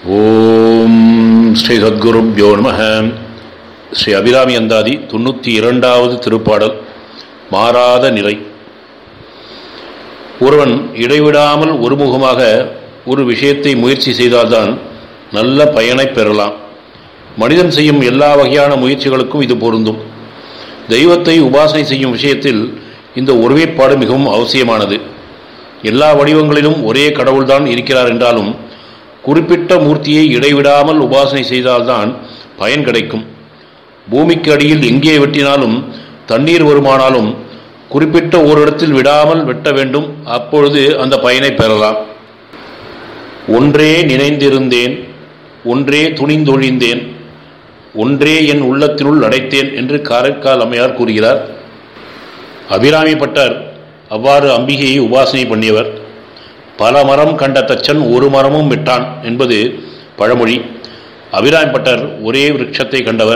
ஓம் ஸ்ரீ சத்குருப்யோ நம ஸ்ரீ அபிராமி அந்தாதி தொண்ணூற்றி இரண்டாவது திருப்பாடல் மாறாத நிலை ஒருவன் இடைவிடாமல் ஒருமுகமாக ஒரு விஷயத்தை முயற்சி செய்தால்தான் நல்ல பயனை பெறலாம் மனிதன் செய்யும் எல்லா வகையான முயற்சிகளுக்கும் இது பொருந்தும் தெய்வத்தை உபாசனை செய்யும் விஷயத்தில் இந்த ஒருமைப்பாடு மிகவும் அவசியமானது எல்லா வடிவங்களிலும் ஒரே கடவுள்தான் இருக்கிறார் என்றாலும் குறிப்பிட்ட மூர்த்தியை இடைவிடாமல் உபாசனை செய்தால்தான் பயன் கிடைக்கும் பூமிக்கு அடியில் எங்கே வெட்டினாலும் தண்ணீர் வருமானாலும் குறிப்பிட்ட ஓரிடத்தில் விடாமல் வெட்ட வேண்டும் அப்பொழுது அந்த பயனை பெறலாம் ஒன்றே நினைந்திருந்தேன் ஒன்றே துணிந்தொழிந்தேன் ஒன்றே என் உள்ளத்தினுள் அடைத்தேன் என்று காரைக்கால் அம்மையார் கூறுகிறார் அபிராமி பட்டர் அவ்வாறு அம்பிகையை உபாசனை பண்ணியவர் பல மரம் கண்ட தச்சன் ஒரு மரமும் விட்டான் என்பது பழமொழி அபிராமி பட்டர் ஒரே விருட்சத்தை கண்டவர்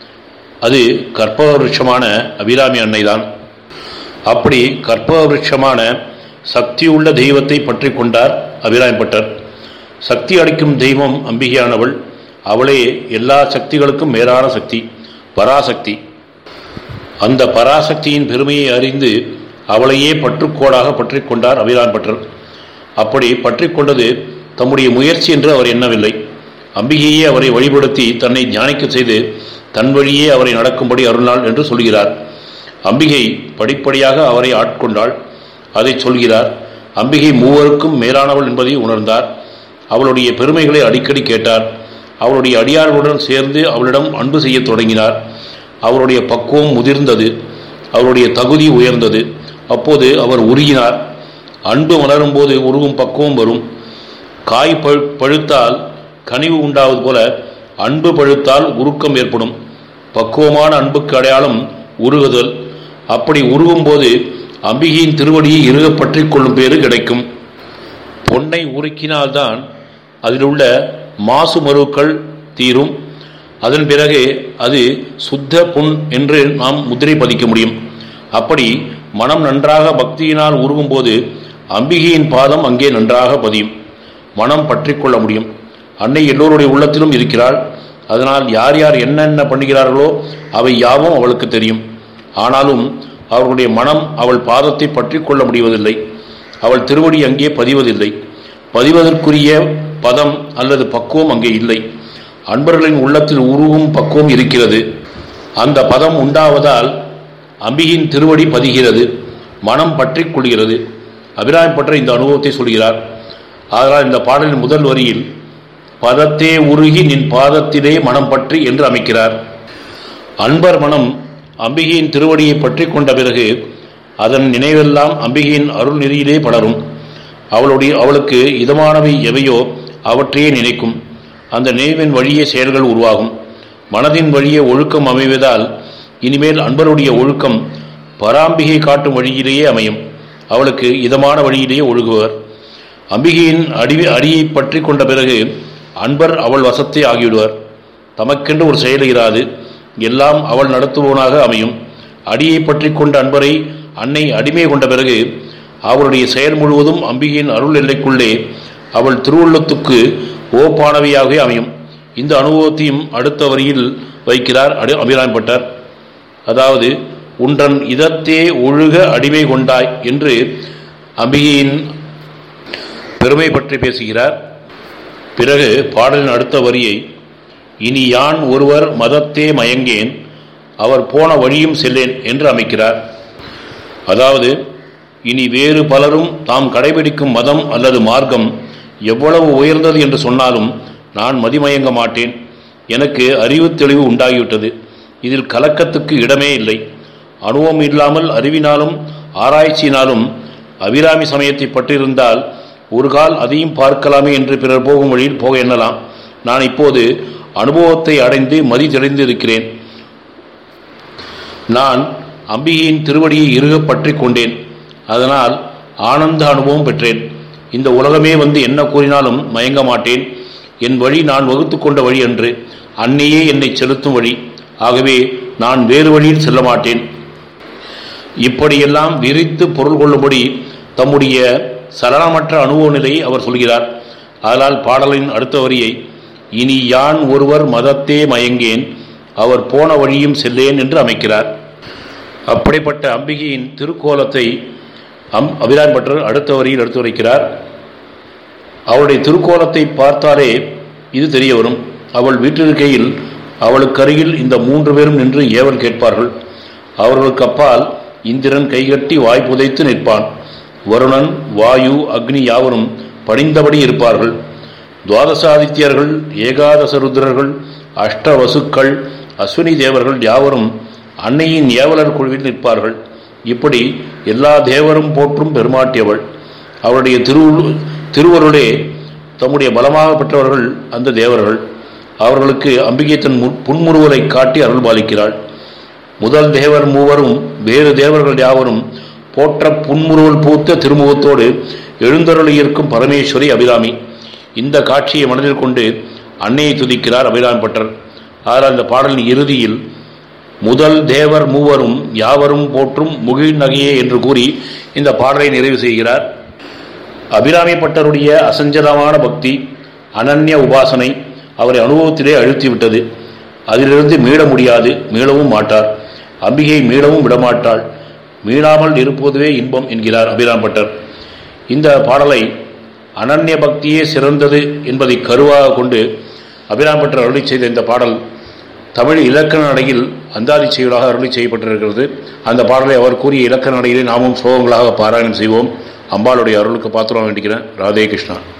அது கற்பக விருட்சமான அபிராமி அன்னைதான் அப்படி கற்பக விருட்சமான சக்தியுள்ள தெய்வத்தை பற்றி கொண்டார் அபிராமி பட்டர் சக்தி அளிக்கும் தெய்வம் அம்பிகையானவள் அவளே எல்லா சக்திகளுக்கும் மேலான சக்தி பராசக்தி அந்த பராசக்தியின் பெருமையை அறிந்து அவளையே பற்றுக்கோடாக பற்றி கொண்டார் அபிரான் பட்டர் அப்படி பற்றி கொண்டது தம்முடைய முயற்சி என்று அவர் எண்ணவில்லை அம்பிகையே அவரை வழிபடுத்தி தன்னை தியானிக்க செய்து தன் வழியே அவரை நடக்கும்படி அருள்நாள் என்று சொல்கிறார் அம்பிகை படிப்படியாக அவரை ஆட்கொண்டாள் அதை சொல்கிறார் அம்பிகை மூவருக்கும் மேலானவள் என்பதை உணர்ந்தார் அவளுடைய பெருமைகளை அடிக்கடி கேட்டார் அவளுடைய அடியார்களுடன் சேர்ந்து அவளிடம் அன்பு செய்யத் தொடங்கினார் அவருடைய பக்குவம் முதிர்ந்தது அவருடைய தகுதி உயர்ந்தது அப்போது அவர் உருகினார் அன்பு மலரும் போது உருகும் பக்குவம் வரும் காய் பழுத்தால் கனிவு உண்டாவது போல அன்பு பழுத்தால் உருக்கம் ஏற்படும் பக்குவமான அன்புக்கு அடையாளம் உருகுதல் அப்படி உருகும் போது அம்பிகையின் திருவடியை இறுக பற்றி கொள்ளும் பேரு கிடைக்கும் பொன்னை உருக்கினால்தான் அதில் உள்ள மாசு மருக்கள் தீரும் அதன் பிறகு அது சுத்த புண் என்று நாம் முத்திரை பதிக்க முடியும் அப்படி மனம் நன்றாக பக்தியினால் உருகும் போது அம்பிகையின் பாதம் அங்கே நன்றாக பதியும் மனம் பற்றி கொள்ள முடியும் அன்னை எல்லோருடைய உள்ளத்திலும் இருக்கிறாள் அதனால் யார் யார் என்னென்ன பண்ணுகிறார்களோ அவை யாவும் அவளுக்கு தெரியும் ஆனாலும் அவர்களுடைய மனம் அவள் பாதத்தை பற்றி கொள்ள முடிவதில்லை அவள் திருவடி அங்கே பதிவதில்லை பதிவதற்குரிய பதம் அல்லது பக்குவம் அங்கே இல்லை அன்பர்களின் உள்ளத்தில் உருவும் பக்குவம் இருக்கிறது அந்த பதம் உண்டாவதால் அம்பிகையின் திருவடி பதிகிறது மனம் பற்றி கொள்கிறது அபிராமி பற்ற இந்த அனுபவத்தை சொல்கிறார் அதனால் இந்த பாடலின் முதல் வரியில் பதத்தே உருகி நின் பாதத்திலே மனம் பற்றி என்று அமைக்கிறார் அன்பர் மனம் அம்பிகையின் திருவடியை பற்றி கொண்ட பிறகு அதன் நினைவெல்லாம் அம்பிகையின் அருள் நெறியிலே பலரும் அவளுடைய அவளுக்கு இதமானவை எவையோ அவற்றையே நினைக்கும் அந்த நினைவின் வழியே செயல்கள் உருவாகும் மனதின் வழியே ஒழுக்கம் அமைவதால் இனிமேல் அன்பருடைய ஒழுக்கம் பராம்பிகை காட்டும் வழியிலேயே அமையும் அவளுக்கு இதமான வழியிலேயே ஒழுகுவர் அம்பிகையின் அடி அடியை பற்றி கொண்ட பிறகு அன்பர் அவள் வசத்தை ஆகிவிடுவர் தமக்கென்று ஒரு செயல் இராது எல்லாம் அவள் நடத்துபவனாக அமையும் அடியை பற்றி கொண்ட அன்பரை அன்னை அடிமை கொண்ட பிறகு அவளுடைய செயல் முழுவதும் அம்பிகையின் அருள் எல்லைக்குள்ளே அவள் திருவுள்ளத்துக்கு ஓப்பானவையாகவே அமையும் இந்த அனுபவத்தையும் அடுத்த வரியில் வைக்கிறார் அபிராமி பட்டர் அதாவது உன்றன் இதத்தே ஒழுக அடிமை கொண்டாய் என்று அம்பிகையின் பெருமை பற்றி பேசுகிறார் பிறகு பாடலின் அடுத்த வரியை இனி யான் ஒருவர் மதத்தே மயங்கேன் அவர் போன வழியும் செல்லேன் என்று அமைக்கிறார் அதாவது இனி வேறு பலரும் தாம் கடைபிடிக்கும் மதம் அல்லது மார்க்கம் எவ்வளவு உயர்ந்தது என்று சொன்னாலும் நான் மதிமயங்க மாட்டேன் எனக்கு அறிவு தெளிவு உண்டாகிவிட்டது இதில் கலக்கத்துக்கு இடமே இல்லை அனுபவம் இல்லாமல் அறிவினாலும் ஆராய்ச்சியினாலும் அபிராமி சமயத்தை பற்றிருந்தால் ஒரு கால் அதையும் பார்க்கலாமே என்று பிறர் போகும் வழியில் போக எண்ணலாம் நான் இப்போது அனுபவத்தை அடைந்து மதி தெளிந்து இருக்கிறேன் நான் அம்பிகையின் திருவடியை இறுக பற்றி கொண்டேன் அதனால் ஆனந்த அனுபவம் பெற்றேன் இந்த உலகமே வந்து என்ன கூறினாலும் மயங்க மாட்டேன் என் வழி நான் வகுத்து கொண்ட வழி அன்று அன்னையே என்னை செலுத்தும் வழி ஆகவே நான் வேறு வழியில் செல்ல மாட்டேன் இப்படியெல்லாம் விரித்து பொருள் கொள்ளும்படி தம்முடைய சலனமற்ற அனுபவ நிலையை அவர் சொல்கிறார் அதனால் பாடலின் அடுத்த வரியை இனி யான் ஒருவர் மதத்தே மயங்கேன் அவர் போன வழியும் செல்லேன் என்று அமைக்கிறார் அப்படிப்பட்ட அம்பிகையின் திருக்கோலத்தை அம் அபிராம் பட்டர் அடுத்த வரியில் எடுத்து வைக்கிறார் அவளுடைய திருக்கோலத்தை பார்த்தாலே இது தெரிய வரும் அவள் வீட்டிருக்கையில் அவளுக்கு அருகில் இந்த மூன்று பேரும் நின்று ஏவல் கேட்பார்கள் அவர்களுக்கு அப்பால் இந்திரன் கைகட்டி வாய் புதைத்து நிற்பான் வருணன் வாயு அக்னி யாவரும் பணிந்தபடி இருப்பார்கள் துவாதசாதித்யர்கள் ஏகாதச ருத்ரர்கள் அஷ்டவசுக்கள் அஸ்வினி தேவர்கள் யாவரும் அன்னையின் ஏவலர் குழுவில் நிற்பார்கள் இப்படி எல்லா தேவரும் போற்றும் பெருமாட்டியவள் அவருடைய திரு திருவருளே தம்முடைய பலமாக பெற்றவர்கள் அந்த தேவர்கள் அவர்களுக்கு அம்பிகை தன் மு- புன்முறுவலை காட்டி அருள் பாலிக்கிறாள் முதல் தேவர் மூவரும் வேறு தேவர்கள் யாவரும் போற்ற புன்முறுவல் பூத்த திருமுகத்தோடு எழுந்தருளியிருக்கும் பரமேஸ்வரி அபிராமி இந்த காட்சியை மனதில் கொண்டு அன்னையை துதிக்கிறார் அபிராமி பட்டர் ஆனால் அந்த பாடலின் இறுதியில் முதல் தேவர் மூவரும் யாவரும் போற்றும் முகிழ் நகையே என்று கூறி இந்த பாடலை நிறைவு செய்கிறார் அபிராமி பட்டருடைய அசஞ்சலமான பக்தி அனன்ய உபாசனை அவரை அனுபவத்திலே அழுத்திவிட்டது அதிலிருந்து மீள முடியாது மீளவும் மாட்டார் அம்பிகை மீளவும் விடமாட்டாள் மீளாமல் இருப்பதுவே இன்பம் என்கிறார் அபிராம் பட்டர் இந்த பாடலை அனன்ய பக்தியே சிறந்தது என்பதை கருவாக கொண்டு அபிராம் பட்டர் அருளி செய்த இந்த பாடல் தமிழ் இலக்கண நடையில் அந்தாதி செயலாக அருளி செய்யப்பட்டிருக்கிறது அந்த பாடலை அவர் கூறிய இலக்கண நடையிலே நாமும் ஸ்லோகங்களாக பாராயணம் செய்வோம் அம்பாளுடைய அருளுக்கு பாத்திரம் வேண்டிக்கிறேன் ராதே கிருஷ்ணா